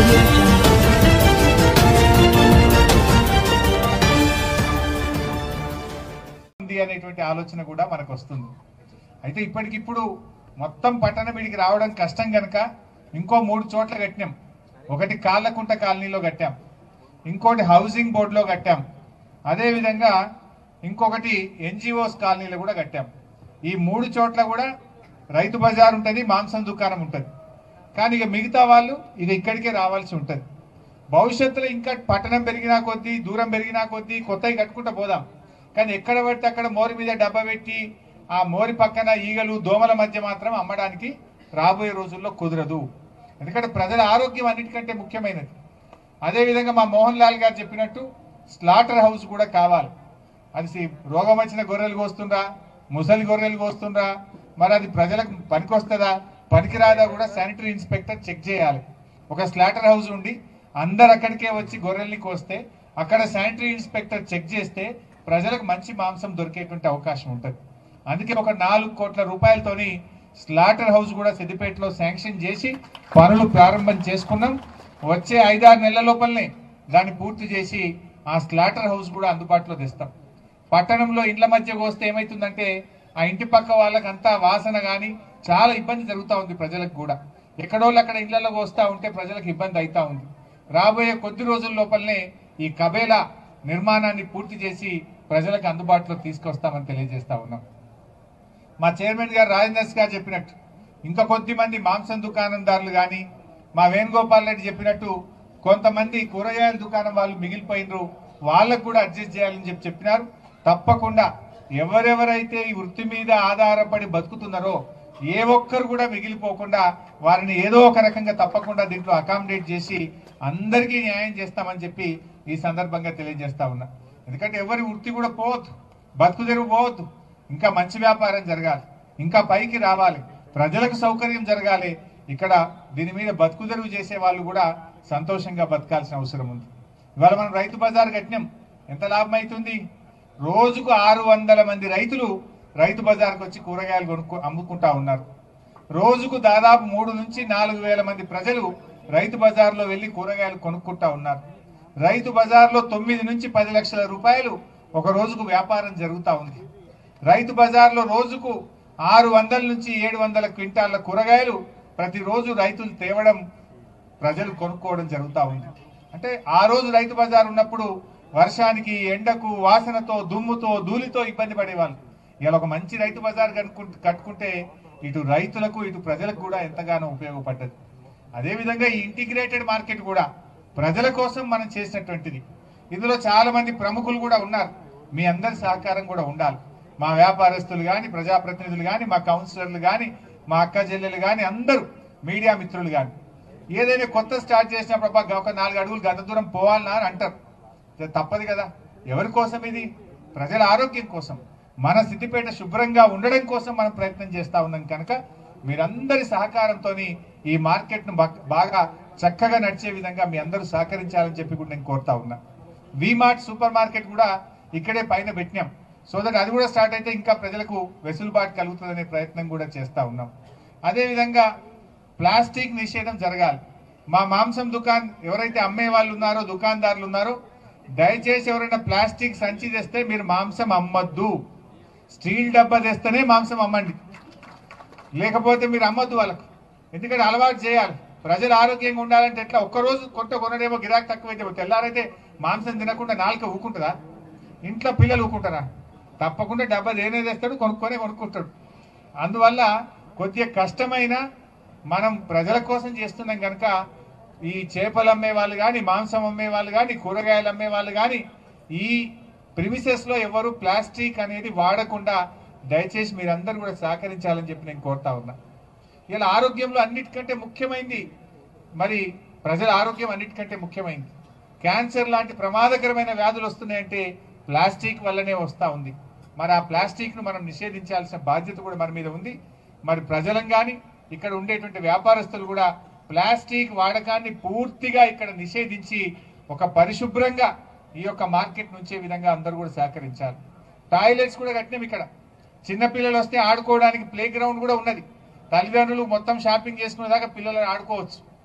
audio jungle. ఉంది అనేటువంటి ఆలోచన కూడా మనకు వస్తుంది అయితే ఇప్పటికిప్పుడు మొత్తం పట్టణం వీడికి రావడం కష్టం గనక ఇంకో మూడు చోట్ల కట్టినాం ఒకటి కాళ్ళకుంట కాలనీలో కట్టాం ఇంకోటి హౌసింగ్ బోర్డులో కట్టాం అదేవిధంగా ఇంకొకటి ఎన్జిఓస్ కాలనీలో కూడా కట్టాం ఈ మూడు చోట్ల కూడా రైతు బజార్ ఉంటుంది మాంసం దుకాణం ఉంటుంది కానీ ఇక మిగతా వాళ్ళు ఇక ఇక్కడికే రావాల్సి ఉంటుంది భవిష్యత్తులో ఇంకా పట్టణం పెరిగినా కొద్దీ దూరం పెరిగినా కొద్దీ కొత్తవి కట్టుకుంటూ పోదాం కానీ ఎక్కడ పడితే అక్కడ మోరి మీద డబ్బా పెట్టి ఆ మోరి పక్కన ఈగలు దోమల మధ్య మాత్రం అమ్మడానికి రాబోయే రోజుల్లో కుదరదు ఎందుకంటే ప్రజల ఆరోగ్యం అన్నిటికంటే ముఖ్యమైనది అదేవిధంగా మా మోహన్ లాల్ గారు చెప్పినట్టు స్లాటర్ హౌస్ కూడా కావాలి అది సి- రోగం వచ్చిన గొర్రెలు కోస్తుండ్రా ముసలి గొర్రెలు కోస్తుండ్రా మరి అది ప్రజలకు పనికొస్తుందా పనికిరాదా కూడా శానిటరీ ఇన్స్పెక్టర్ చెక్ చేయాలి ఒక స్లాటర్ హౌస్ ఉండి అందరు అక్కడికే వచ్చి గొర్రెల్ని కోస్తే అక్కడ శానిటరీ ఇన్స్పెక్టర్ చెక్ చేస్తే ప్రజలకు మంచి మాంసం దొరికేటువంటి అవకాశం ఉంటుంది అందుకే ఒక నాలుగు కోట్ల రూపాయలతోని స్లాటర్ హౌస్ కూడా సిద్దిపేటలో శాంక్షన్ చేసి పనులు ప్రారంభం చేసుకున్నాం వచ్చే ఐదారు నెలల లోపలనే దాన్ని పూర్తి చేసి ఆ స్లాటర్ హౌస్ కూడా అందుబాటులో తెస్తాం పట్టణంలో ఇండ్ల మధ్య వస్తే ఏమైతుందంటే ఆ ఇంటి పక్క వాళ్ళకి అంతా వాసన గాని చాలా ఇబ్బంది జరుగుతూ ఉంది ప్రజలకు కూడా ఎక్కడోళ్ళు అక్కడ ఇళ్లలో వస్తూ ఉంటే ప్రజలకు ఇబ్బంది అవుతా ఉంది రాబోయే కొద్ది రోజుల లోపలనే ఈ కబేలా నిర్మాణాన్ని పూర్తి చేసి ప్రజలకు అందుబాటులో తీసుకొస్తామని తెలియజేస్తా ఉన్నాం మా చైర్మన్ గారు రాజేందర్స్ గారు చెప్పినట్టు ఇంకా కొద్ది మంది మాంసం దుకాణందారులు కానీ మా వేణుగోపాల్ రెడ్డి చెప్పినట్టు కొంతమంది కూరగాయల దుకాణం వాళ్ళు మిగిలిపోయినరు వాళ్ళకు కూడా అడ్జస్ట్ చేయాలని చెప్పి చెప్పినారు తప్పకుండా ఎవరెవరైతే ఈ వృత్తి మీద ఆధారపడి బతుకుతున్నారో ఏ ఒక్కరు కూడా మిగిలిపోకుండా వారిని ఏదో ఒక రకంగా తప్పకుండా దీంట్లో అకామిడేట్ చేసి అందరికీ న్యాయం చేస్తామని చెప్పి ఈ సందర్భంగా తెలియజేస్తా ఉన్నా ఎందుకంటే ఎవరి వృత్తి కూడా పోవద్దు బతుకు తెరువు పోవద్దు ఇంకా మంచి వ్యాపారం జరగాలి ఇంకా పైకి రావాలి ప్రజలకు సౌకర్యం జరగాలి ఇక్కడ దీని మీద బతుకు తెరువు చేసే వాళ్ళు కూడా సంతోషంగా బతకాల్సిన అవసరం ఉంది ఇవాళ మనం రైతు బజార్ కట్టినాం ఎంత లాభం అవుతుంది రోజుకు ఆరు వందల మంది రైతులు రైతు బజార్కి వచ్చి కూరగాయలు కొనుక్కు అమ్ముకుంటా ఉన్నారు రోజుకు దాదాపు మూడు నుంచి నాలుగు వేల మంది ప్రజలు రైతు బజార్లో వెళ్లి కూరగాయలు కొనుక్కుంటా ఉన్నారు రైతు బజార్లో తొమ్మిది నుంచి పది లక్షల రూపాయలు ఒక రోజుకు వ్యాపారం జరుగుతూ ఉంది రైతు బజార్లో రోజుకు ఆరు వందల నుంచి ఏడు వందల క్వింటాళ్ల కూరగాయలు ప్రతిరోజు రైతులు తేవడం ప్రజలు కొనుక్కోవడం జరుగుతూ ఉంది అంటే ఆ రోజు రైతు బజార్ ఉన్నప్పుడు వర్షానికి ఎండకు వాసనతో దుమ్ముతో ధూళితో ఇబ్బంది పడేవాళ్ళు ఇలా ఒక మంచి రైతు బజార్ కనుక్కు- కట్టుకుంటే ఇటు రైతులకు ఇటు ప్రజలకు కూడా ఎంతగానో ఉపయోగపడ్డది అదేవిధంగా ఈ ఇంటిగ్రేటెడ్ మార్కెట్ కూడా ప్రజల కోసం మనం చేసినటువంటిది ఇందులో చాలా మంది ప్రముఖులు కూడా ఉన్నారు మీ అందరి సహకారం కూడా ఉండాలి మా వ్యాపారస్తులు కానీ ప్రజాప్రతినిధులు కానీ మా కౌన్సిలర్లు కానీ మా అక్క చెల్లెలు కానీ అందరూ మీడియా మిత్రులు కానీ ఏదైనా కొత్త స్టార్ట్ చేసినప్పుడు అబ్బా ఒక నాలుగు అడుగులు గత దూరం పోవాలనా అని అంటారు ఇది తప్పదు కదా ఎవరి కోసం ఇది ప్రజల ఆరోగ్యం కోసం మన సిద్దిపేట శుభ్రంగా ఉండడం కోసం మనం ప్రయత్నం చేస్తా ఉన్నాం కనుక మీరందరి సహకారంతో ఈ మార్కెట్ ను బాగా చక్కగా నడిచే విధంగా మీ అందరూ సహకరించాలని చెప్పి కూడా నేను కోరుతా ఉన్నా విమార్ట్ సూపర్ మార్కెట్ కూడా ఇక్కడే పైన పెట్టినాం సో దట్ అది కూడా స్టార్ట్ అయితే ఇంకా ప్రజలకు వెసులుబాటు కలుగుతుందనే ప్రయత్నం కూడా చేస్తా ఉన్నాం అదేవిధంగా ప్లాస్టిక్ నిషేధం జరగాలి మా మాంసం దుకాన్ ఎవరైతే అమ్మే వాళ్ళు ఉన్నారో దుకాణదారులు ఉన్నారో దయచేసి ఎవరైనా ప్లాస్టిక్ సంచి తెస్తే మీరు మాంసం అమ్మద్దు స్టీల్ డబ్బా తెస్తేనే మాంసం అమ్మండి లేకపోతే మీరు అమ్మద్దు వాళ్ళకు ఎందుకంటే అలవాటు చేయాలి ప్రజలు ఆరోగ్యంగా ఉండాలంటే ఎట్లా ఒక్కరోజు కొంట కొనడేమో గిరాకీ తక్కువైతే తెల్లారైతే మాంసం తినకుండా నాలుక ఊకుంటుందా ఇంట్లో పిల్లలు ఊకుంటారా తప్పకుండా డబ్బా దేనే తెస్తాడు కొనుక్కొనే కొనుక్కుంటాడు అందువల్ల కొద్దిగా కష్టమైన మనం ప్రజల కోసం చేస్తున్నాం కనుక ఈ చేపలు అమ్మే వాళ్ళు కానీ మాంసం అమ్మే వాళ్ళు కానీ కూరగాయలు అమ్మే వాళ్ళు కానీ ఈ ప్రిమిసెస్ లో ఎవరు ప్లాస్టిక్ అనేది వాడకుండా దయచేసి మీరందరూ కూడా సహకరించాలని చెప్పి నేను కోరుతా ఉన్నా ఇలా ఆరోగ్యంలో అన్నిటికంటే ముఖ్యమైనది మరి ప్రజల ఆరోగ్యం అన్నిటికంటే ముఖ్యమైనది క్యాన్సర్ లాంటి ప్రమాదకరమైన వ్యాధులు వస్తున్నాయంటే ప్లాస్టిక్ వల్లనే వస్తూ ఉంది మరి ఆ ప్లాస్టిక్ ను మనం నిషేధించాల్సిన బాధ్యత కూడా మన మీద ఉంది మరి ప్రజలం కానీ ఇక్కడ ఉండేటువంటి వ్యాపారస్తులు కూడా ప్లాస్టిక్ వాడకాన్ని పూర్తిగా ఇక్కడ నిషేధించి ఒక పరిశుభ్రంగా ఈ యొక్క మార్కెట్ నుంచే విధంగా అందరూ కూడా సహకరించాలి టాయిలెట్స్ కూడా కట్టినాం ఇక్కడ చిన్నపిల్లలు వస్తే ఆడుకోవడానికి ప్లే గ్రౌండ్ కూడా ఉన్నది తల్లిదండ్రులు మొత్తం షాపింగ్ చేసుకునే దాకా పిల్లలు ఆడుకోవచ్చు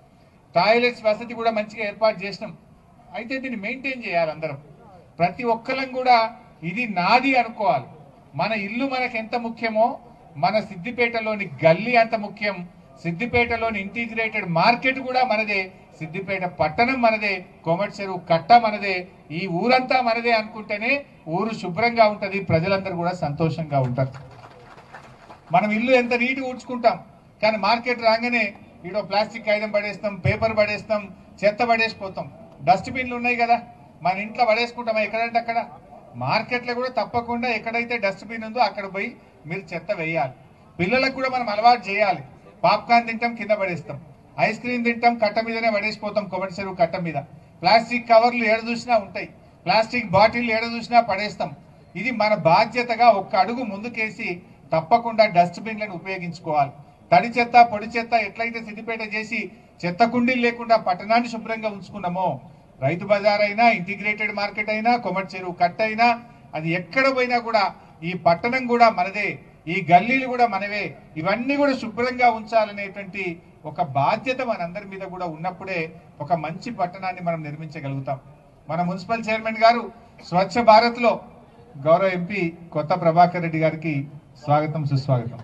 టాయిలెట్స్ వసతి కూడా మంచిగా ఏర్పాటు చేసినాం అయితే దీన్ని మెయింటైన్ చేయాలి అందరం ప్రతి ఒక్కరం కూడా ఇది నాది అనుకోవాలి మన ఇల్లు మనకు ఎంత ముఖ్యమో మన సిద్దిపేటలోని గల్లీ అంత ముఖ్యం సిద్దిపేటలోని ఇంటిగ్రేటెడ్ మార్కెట్ కూడా మనదే సిద్దిపేట పట్టణం మనదే కోమటి చెరువు కట్ట మనదే ఈ ఊరంతా మనదే అనుకుంటేనే ఊరు శుభ్రంగా ఉంటది ప్రజలందరూ కూడా సంతోషంగా ఉంటారు మనం ఇల్లు ఎంత నీట్గా ఊడ్చుకుంటాం కానీ మార్కెట్ రాగానే ఈడో ప్లాస్టిక్ ఐటమ్ పడేస్తాం పేపర్ పడేస్తాం చెత్త పడేసిపోతాం డస్ట్బిన్లు ఉన్నాయి కదా మన ఇంట్లో పడేసుకుంటాం ఎక్కడంటే అక్కడ మార్కెట్లో కూడా తప్పకుండా ఎక్కడైతే డస్ట్బిన్ ఉందో అక్కడ పోయి మీరు చెత్త వేయాలి పిల్లలకు కూడా మనం అలవాటు చేయాలి పాప్కార్న్ తింటాం కింద పడేస్తాం ఐస్ క్రీమ్ తింటాం కట్ట మీదనే పడేసిపోతాం కొబ్బరి చెరువు కట్ట మీద ప్లాస్టిక్ కవర్లు ఏడ చూసినా ఉంటాయి ప్లాస్టిక్ బాటిల్ ఏడ చూసినా పడేస్తాం ఇది మన బాధ్యతగా ఒక్క అడుగు ముందుకేసి తప్పకుండా డస్ట్బిన్లను ఉపయోగించుకోవాలి తడి చెత్త పొడి చెత్త ఎట్లయితే సిద్దిపేట చేసి చెత్త కుండీలు లేకుండా పట్టణాన్ని శుభ్రంగా ఉంచుకున్నామో రైతు బజార్ అయినా ఇంటిగ్రేటెడ్ మార్కెట్ అయినా కొమటి చెరువు కట్ట అయినా అది ఎక్కడ పోయినా కూడా ఈ పట్టణం కూడా మనదే ఈ గల్లీలు కూడా మనవే ఇవన్నీ కూడా శుభ్రంగా ఉంచాలనేటువంటి ఒక బాధ్యత మనందరి మీద కూడా ఉన్నప్పుడే ఒక మంచి పట్టణాన్ని మనం నిర్మించగలుగుతాం మన మున్సిపల్ చైర్మన్ గారు స్వచ్ఛ భారత్ లో గౌరవ ఎంపీ కొత్త ప్రభాకర్ రెడ్డి గారికి స్వాగతం సుస్వాగతం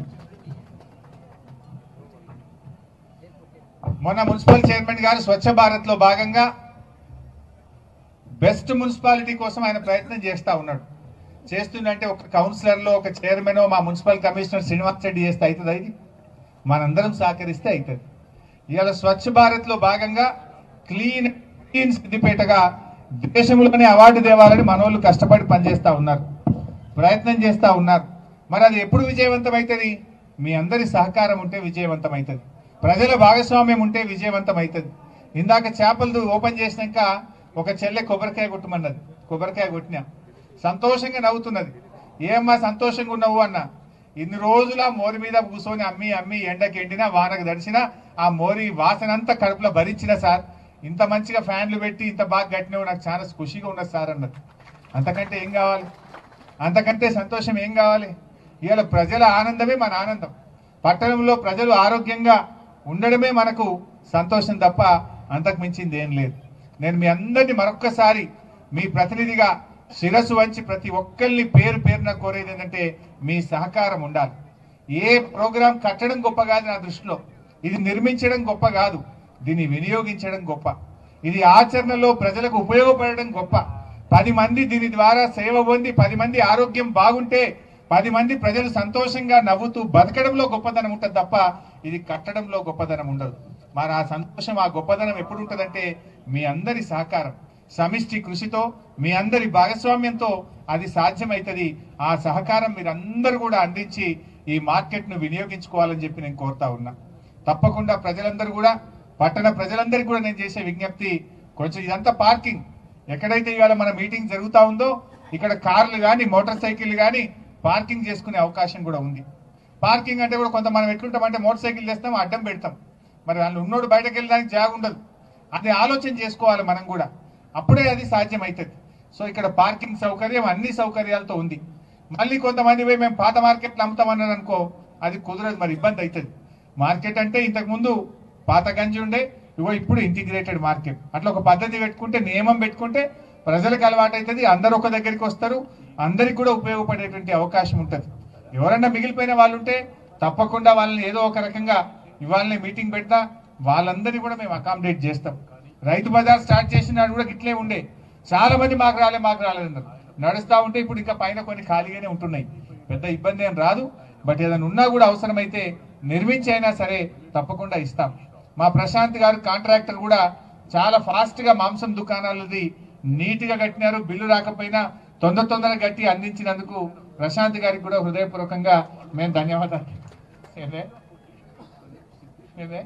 మొన్న మున్సిపల్ చైర్మన్ గారు స్వచ్ఛ భారత్ లో భాగంగా బెస్ట్ మున్సిపాలిటీ కోసం ఆయన ప్రయత్నం చేస్తా ఉన్నాడు చేస్తుందంటే ఒక కౌన్సిలర్ లో ఒక చైర్మన్ మా మున్సిపల్ కమిషనర్ శ్రీనివాస్ రెడ్డి చేస్తే అవుతుంది ఇది మనందరం సహకరిస్తే అవుతుంది ఇవాళ స్వచ్ఛ భారత్ లో భాగంగా క్లీన్ క్లీన్ సిద్దిపేటగా దేశంలోనే అవార్డు తేవాలని మనోళ్ళు కష్టపడి పనిచేస్తా ఉన్నారు ప్రయత్నం చేస్తా ఉన్నారు మరి అది ఎప్పుడు విజయవంతం అవుతుంది మీ అందరి సహకారం ఉంటే విజయవంతం అవుతుంది ప్రజల భాగస్వామ్యం ఉంటే విజయవంతం అవుతుంది ఇందాక చేపలు ఓపెన్ చేసినాక ఒక చెల్లె కొబ్బరికాయ కొట్టమన్నది కొబ్బరికాయ కొట్టినా సంతోషంగా నవ్వుతున్నది ఏమ్మా సంతోషంగా ఉన్నావు అన్న ఇన్ని రోజుల మోరి మీద కూర్చొని అమ్మి అమ్మి ఎండకి ఎండినా వానకు దడిచినా ఆ మోరి వాసనంతా కడుపులో భరించిన సార్ ఇంత మంచిగా ఫ్యాన్లు పెట్టి ఇంత బాగా కట్టినవు నాకు చాలా ఖుషిగా ఉన్నది సార్ అన్నది అంతకంటే ఏం కావాలి అంతకంటే సంతోషం ఏం కావాలి ఇవాళ ప్రజల ఆనందమే మన ఆనందం పట్టణంలో ప్రజలు ఆరోగ్యంగా ఉండడమే మనకు సంతోషం తప్ప అంతకు మించింది ఏం లేదు నేను మీ అందరినీ మరొక్కసారి మీ ప్రతినిధిగా శిరస్సు వంచి ప్రతి ఒక్కరిని పేరు పేరున కోరేది ఏంటంటే మీ సహకారం ఉండాలి ఏ ప్రోగ్రాం కట్టడం గొప్ప కాదు నా దృష్టిలో ఇది నిర్మించడం గొప్ప కాదు దీన్ని వినియోగించడం గొప్ప ఇది ఆచరణలో ప్రజలకు ఉపయోగపడడం గొప్ప పది మంది దీని ద్వారా సేవ పొంది పది మంది ఆరోగ్యం బాగుంటే పది మంది ప్రజలు సంతోషంగా నవ్వుతూ బతకడంలో గొప్పదనం ఉంటుంది తప్ప ఇది కట్టడంలో గొప్పదనం ఉండదు మరి ఆ సంతోషం ఆ గొప్పదనం ఎప్పుడు ఉంటుందంటే మీ అందరి సహకారం సమిష్టి కృషితో మీ అందరి భాగస్వామ్యంతో అది సాధ్యమవుతుంది ఆ సహకారం మీరందరూ కూడా అందించి ఈ మార్కెట్ ను వినియోగించుకోవాలని చెప్పి నేను కోరుతా ఉన్నా తప్పకుండా ప్రజలందరూ కూడా పట్టణ ప్రజలందరికీ కూడా నేను చేసే విజ్ఞప్తి కొంచెం ఇదంతా పార్కింగ్ ఎక్కడైతే ఇవాళ మన మీటింగ్ జరుగుతా ఉందో ఇక్కడ కార్లు కానీ మోటార్ సైకిల్ కానీ పార్కింగ్ చేసుకునే అవకాశం కూడా ఉంది పార్కింగ్ అంటే కూడా కొంత మనం ఎట్లుంటామంటే మోటార్ సైకిల్ చేస్తాం అడ్డం పెడతాం మరి వాళ్ళు ఉన్నోడు బయటకు వెళ్ళడానికి జాగ ఉండదు అది ఆలోచన చేసుకోవాలి మనం కూడా అప్పుడే అది సాధ్యమవుతుంది సో ఇక్కడ పార్కింగ్ సౌకర్యం అన్ని సౌకర్యాలతో ఉంది మళ్ళీ కొంతమంది పోయి మేము పాత మార్కెట్లు అమ్ముతామన్నారు అనుకో అది కుదరదు మరి ఇబ్బంది అవుతుంది మార్కెట్ అంటే ఇంతకు ముందు పాత గంజి ఉండే ఇగో ఇప్పుడు ఇంటిగ్రేటెడ్ మార్కెట్ అట్లా ఒక పద్ధతి పెట్టుకుంటే నియమం పెట్టుకుంటే ప్రజలకు అలవాటు అవుతుంది అందరూ ఒక దగ్గరికి వస్తారు అందరికి కూడా ఉపయోగపడేటువంటి అవకాశం ఉంటుంది ఎవరన్నా మిగిలిపోయిన వాళ్ళు ఉంటే తప్పకుండా వాళ్ళని ఏదో ఒక రకంగా ఇవాళనే మీటింగ్ పెడతా వాళ్ళందరినీ కూడా మేము అకామిడేట్ చేస్తాం రైతు బజార్ స్టార్ట్ చేసిన నాడు కూడా ఇట్లే ఉండే చాలా మంది మాకు రాలే మాకు రాలేదన్నారు నడుస్తా ఉంటే ఇప్పుడు ఇంకా పైన కొన్ని ఖాళీగానే ఉంటున్నాయి పెద్ద ఇబ్బంది ఏం రాదు బట్ ఏదైనా ఉన్నా కూడా అవసరమైతే నిర్మించి అయినా సరే తప్పకుండా ఇస్తాం మా ప్రశాంత్ గారు కాంట్రాక్టర్ కూడా చాలా ఫాస్ట్ గా మాంసం దుకాణాలది నీట్ గా కట్టినారు బిల్లు రాకపోయినా తొందర తొందరగా కట్టి అందించినందుకు ప్రశాంత్ గారికి కూడా హృదయపూర్వకంగా మేము ధన్యవాదాలు ఏమే? ఏమే?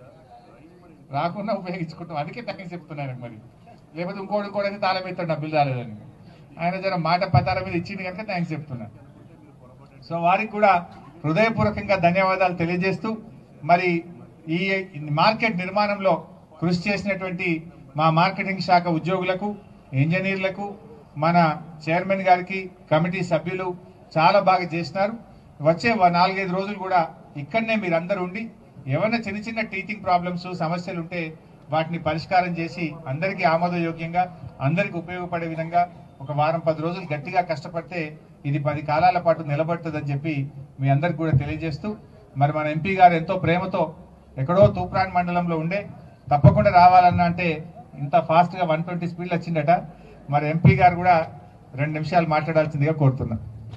రాకుండా ఉపయోగించుకుంటాం అందుకే థ్యాంక్స్ చెప్తున్నాను మరి లేకపోతే ఇంకోటి ఇంకోటి అయితే తాళం ఎత్తాడు నా బిల్లు రాలేదని ఆయన జర మాట పతారం మీద ఇచ్చింది కనుక థ్యాంక్స్ చెప్తున్నాను సో వారికి కూడా హృదయపూర్వకంగా ధన్యవాదాలు తెలియజేస్తూ మరి ఈ మార్కెట్ నిర్మాణంలో కృషి చేసినటువంటి మా మార్కెటింగ్ శాఖ ఉద్యోగులకు ఇంజనీర్లకు మన చైర్మన్ గారికి కమిటీ సభ్యులు చాలా బాగా చేసినారు వచ్చే వ- నాలుగైదు రోజులు కూడా ఇక్కడనే మీరందరూ ఉండి ఏమైనా చిన్న చిన్న టీచింగ్ ప్రాబ్లమ్స్ సమస్యలు ఉంటే వాటిని పరిష్కారం చేసి అందరికీ ఆమోదయోగ్యంగా అందరికీ ఉపయోగపడే విధంగా ఒక వారం పది రోజులు గట్టిగా కష్టపడితే ఇది పది కాలాల పాటు నిలబడుతుందని చెప్పి మీ అందరికి కూడా తెలియజేస్తూ మరి మన ఎంపీ గారు ఎంతో ప్రేమతో ఎక్కడో తూప్రాన్ మండలంలో ఉండే తప్పకుండా రావాలన్నా అంటే ఇంత ఫాస్ట్ గా వన్ ట్వంటీ స్పీడ్లో వచ్చిందట మరి ఎంపీ గారు కూడా రెండు నిమిషాలు మాట్లాడాల్సిందిగా కోరుతున్నా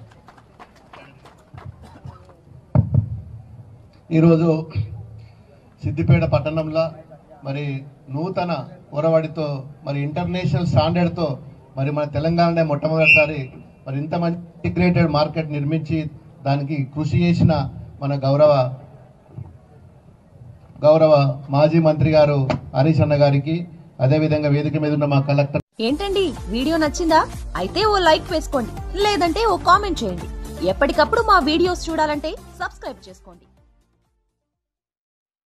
ఈరోజు సిద్దిపేట పట్టణంలో మరి నూతన ఒరవడితో మరి ఇంటర్నేషనల్ స్టాండర్డ్తో మరి మన తెలంగాణనే మొట్టమొదటిసారి మరి ఇంత మంచి ఇంటిగ్రేటెడ్ మార్కెట్ నిర్మించి దానికి కృషి చేసిన మన గౌరవ గౌరవ మాజీ మంత్రి గారు హరీష్ అన్న గారికి అదేవిధంగా వేదిక మీద ఉన్న మా కలెక్టర్ ఏంటండి వీడియో నచ్చిందా అయితే ఓ లైక్ వేసుకోండి లేదంటే ఓ కామెంట్ చేయండి ఎప్పటికప్పుడు మా వీడియోస్ చూడాలంటే సబ్స్క్రైబ్ చేసుకోండి